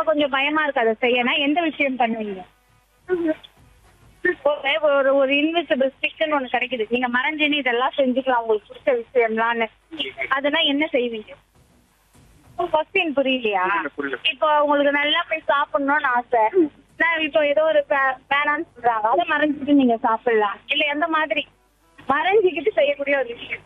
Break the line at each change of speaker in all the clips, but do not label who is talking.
கொஞ்சம் பயமா இருக்கு அதை செய்யணும் எந்த விஷயம் பண்ணுவீங்க ஒரு ஒரு ஒரு இன்விசிபிள் ஸ்டிக்னு ஒண்ணு கிடைக்குது நீங்க மறைஞ்சுன்னு இதெல்லாம் செஞ்சுக்கலாம் உங்களுக்கு பிடிச்ச விஷயம்லான்னு அதெல்லாம் என்ன செய்வீங்க கொஸ்டின் புரியலையா
புரியல, புரியல.
இப்போ உங்களுக்கு நல்லா போய் சாப்பிடணும்னு ஆசை நான் இப்போ ஏதோ ஒரு வே- வேணாம்னு சொல்றாங்க அதை மறைஞ்சிட்டு நீங்க சாப்பிடலாம் இல்ல எந்த மாதிரி மறைஞ்சிக்கிட்டு செய்யக்கூடிய ஒரு விஷயம்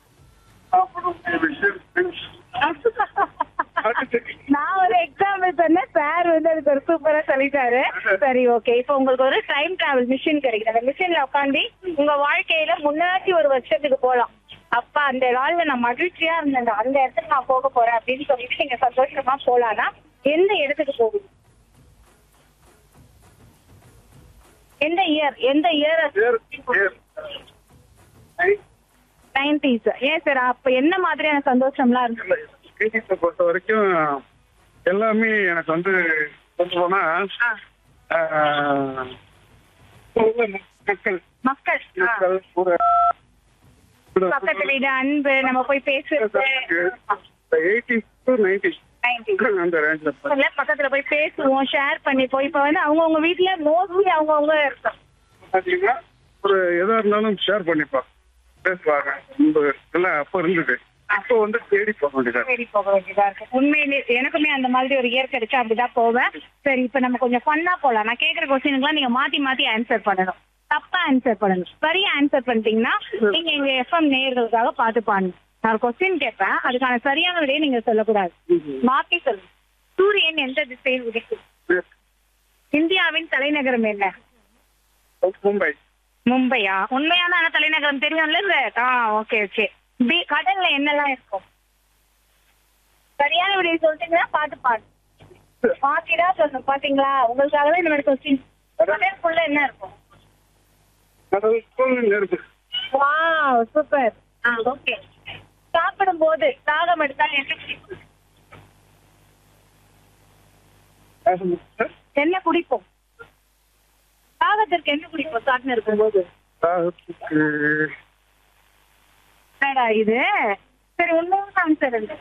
நான் ஒரு எக்ஸாம்பிள் சொன்னேன் சார் வந்து அதுக்கு ஒரு சூப்பரா சொல்லிட்டாரு சரி ஓகே இப்போ உங்களுக்கு ஒரு டைம் டிராவல் மிஷின் கிடைக்குது அந்த மிஷின்ல உட்காந்து உங்க வாழ்க்கையில முன்னாடி ஒரு வருஷத்துக்கு போலாம் அப்பா அந்த நாள்ல நான் மகிழ்ச்சியா இருந்தேன் அந்த இடத்துக்கு நான் போக போறேன் அப்படின்னு சொல்லிட்டு நீங்க சந்தோஷமா போலாம்னா எந்த இடத்துக்கு போவீங்க எந்த இயர் எந்த இயர் நைன்டிஸ் ஏன் சார் அப்ப என்ன மாதிரியான சந்தோஷம்லாம் இருக்கு
கிரிக்கெட்டை பொறுத்த வரைக்கும் எல்லாமே எனக்கு வந்து சொல்ல போனா ஆஹ், உள்ள மக்கள்
மக்கள் ஆ.
மக்கள் கூட கூட
பக்கத்து வீடு அன்பு நம்ம போய் பேசுறது
எயிட்டி டு நைன்டி
90s.
அந்த ரேஞ்சில்
இல்ல, பக்கத்துல போய் பேசுவோம் ஷேர் பண்ணிப்போம் இப்ப வந்து அவங்கவுங்க வீட்ல மோஸ்ட்லி அவங்கவுங்க இருக்கோம்
பார்த்தீங்கன்னா ஒரு எதா இருந்தாலும் ஷேர் பண்ணிப்பா பேசுவாங்க ரொம்ப எல்லாம் அப்போ இருந்தது இப்போ வந்து தேடி போக வேண்டியதா
தேடி போக வேண்டியதா இருக்கு உண்மையிலே எனக்குமே அந்த மாதிரி ஒரு இயர் கிடைச்சா அப்படிதான் போவேன் சரி இப்ப நம்ம கொஞ்சம் ஃபன்னா போலாம் நான் கேக்குற கொஸ்டினுக்குலாம் நீங்க மாத்தி மாத்தி ஆன்சர் பண்ணணும் தப்பா ஆன்சர் பண்ணணும் சரியா ஆன்சர் பண்ணிட்டீங்கன்னா நீங்க எங்க எஃப்எம் நேயர்களுக்காக பாத்து பாருங்க நான் ஒரு கொஸ்டின் கேட்பேன் அதுக்கான சரியான விடையை நீங்க சொல்லக்கூடாது மாத்தி சொல்லுங்க சூரியன் எந்த திசையில் உதிக்கும் இந்தியாவின் தலைநகரம் என்ன
மும்பை
மும்பையா உண்மையான ஆனா தலைநகரம் தெரியும்ல சார் ஆ ஓகே ஓகே பி கடல்ல என்னெல்லாம் இருக்கும் சரியான விடையை சொல்லிட்டீங்கன்னா பாட்டு பாடு பாத்திடா சொல்லணும் பாத்தீங்களா உங்களுக்காகவே இந்த மாதிரி கொஸ்டின் கடலுக்குள்ள என்ன இருக்கும்
கடலுக்குள் நெருப்பு
வாவ் சூப்பர் ஆ ஓகே சாப்பிடும் போது தாகம் எடுத்தால் என்ன குடிப்போம்? என்ன குடிப்போம் தாகத்திற்கு என்ன குடிப்போம் சாப்பிட்டு இருக்கும்போது
தாகத்துக்கு
என்னடா இது சரி உண்மையான ஆன்சர் இல்லை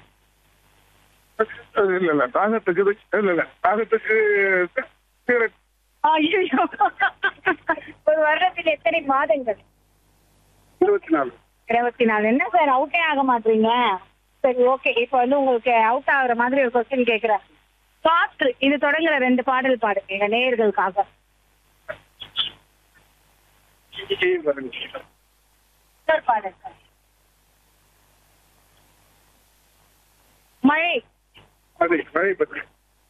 இல்ல இல்ல தாகத்துக்கு இது- இல்ல இல்ல தாகத்துக்கு cigarette
ஐயோ ஒரு வருடத்தில் எத்தனை மாதங்கள்
இருபத்தி நாலு
இருபத்தி நாலு என்ன சார் அவுட்டே ஆக மாட்டீங்க சரி ஓகே இப்போ வந்து உங்களுக்கு அவுட் ஆகுற மாதிரி ஒரு கொஸ்டின் கேக்குறேன் காற்று இது தொடங்குற ரெண்டு பாடல் பாடுங்க எங்க நேயர்களுக்காக
இங்கே வருங்க.
இன்னொரு பாடல் மழை
மழை மழை பற்றி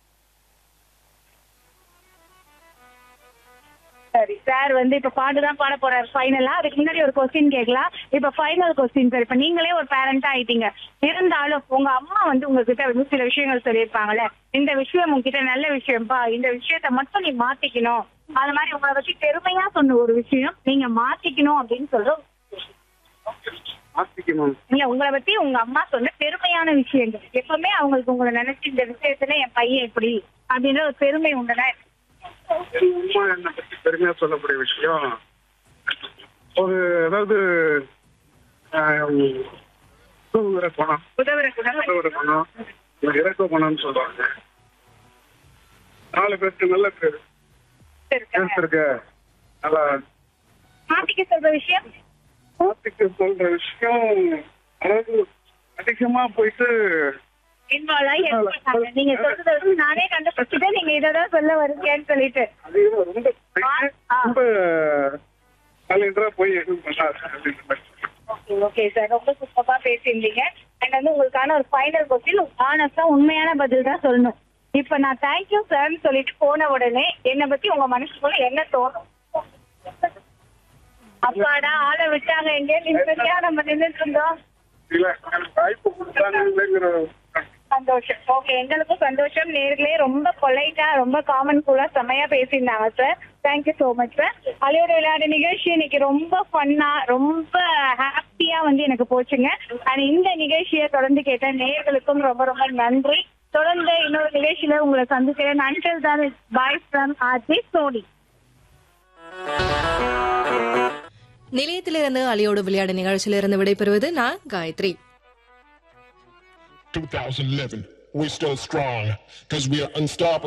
சரி சார் வந்து இப்ப பாட்டு தான் பாட போறாரு ஃபைனலா அதுக்கு முன்னாடி ஒரு கொஸ்டின் கேட்கலாம் இப்ப ஃபைனல் கொஸ்டின் சார் இப்ப நீங்களே ஒரு பேரண்டா ஆயிட்டீங்க இருந்தாலும் உங்க அம்மா வந்து உங்ககிட்ட வந்து சில விஷயங்கள் சொல்லியிருப்பாங்கல்ல இந்த விஷயம் உங்ககிட்ட நல்ல விஷயம்ப்பா இந்த விஷயத்த மட்டும் நீ மாத்திக்கணும் அது மாதிரி உங்களை வச்சு பெருமையா சொன்ன ஒரு விஷயம் நீங்க மாத்திக்கணும் அப்படின்னு சொல்ற ஒரு விஷயம்.
மாத்திக்கணும்
இல்ல உங்களை பத்தி உங்க அம்மா சொன்ன பெருமையான விஷயங்கள் எப்பவுமே அவங்களுக்கு உங்களை நினைச்சு இந்த விஷயத்துல என் பையன் எப்படி அப்படின்ற ஒரு பெருமை உண்டுனா
என் அம்மா என்னை பத்தி பெருமையா சொல்லக்கூடிய விஷயம் ஒரு அதாவது ஆஹ், உதவுகிற குணம்
உதவுற குணம்
உதவுகிற குணம் ஒரு இறக்க குணம்னு சொல்லுவாங்க நாலு பேருக்கு நல்ல பேர்
இருக்காங்க
எடுத்திருக்க நல்லா
மாத்திக்க சொல்ற விஷயம்
மாத்திக்க சொல்ற விஷயம் அதாவது அதிகமா போயிட்டு
இன்வால்வ் ஆகி help பண்ணாங்க. நீங்க சொல்றத வச்சு நானே கண்டுபிடிச்சிட்டு நீங்க இததான் சொல்ல வருவீங்கன்னு சொல்லிட்டு
அதிகமா ரொம்ப
ஆ.
ரொம்ப டேலண்டா போய் எதுவும் பண்ணாது அப்படின்ற மாதிரி
ஓகே ஓகே சார் ரொம்ப சூப்பரா பேசியிருந்தீங்க அண்ட் வந்து உங்களுக்கான ஒரு ஃபைனல் கொஸ்டின் ஆனஸ்டா உண்மையான பதில் தான் சொல்லணும் இப்ப நான் தேங்க்யூ சார்னு சொல்லிட்டு போன உடனே என்னை பத்தி உங்க மனசுக்குள்ள என்ன தோணும் அப்பாடா ஆளை விட்டாங்க எங்க நிம்மதியா நம்ம நின்றுட்டு இருந்தோம்
இல்ல எனக்கு வாய்ப்பு கொடுத்தாங்கிற
சந்தோஷம் ஓகே எங்களுக்கும் சந்தோஷம் நேர்களே ரொம்ப பொலைட்டா ரொம்ப காமன் கூலா செமையா பேசியிருந்தாங்க sir thank you so much sir அலையோட விளையாட்டு நிகழ்ச்சி இன்னைக்கு ரொம்ப ஃபன்னா ரொம்ப ஹாப்பியா வந்து எனக்கு போச்சுங்க அண்ட் இந்த நிகழ்ச்சியை தொடர்ந்து கேட்ட நேர்களுக்கும் ரொம்ப ரொம்ப நன்றி தொடர்ந்து இன்னொரு நிகழ்ச்சியில உங்களை சந்திக்கிறேன் அன்டில் தான் பாய் ஃப்ரம் ஆர்ஜி சோனி
நிலையத்திலிருந்து அலியோடு விளையாடு நிகழ்ச்சியிலிருந்து விடைபெறுவது நான் Gayatri
2011, we're still strong because we are unstoppable.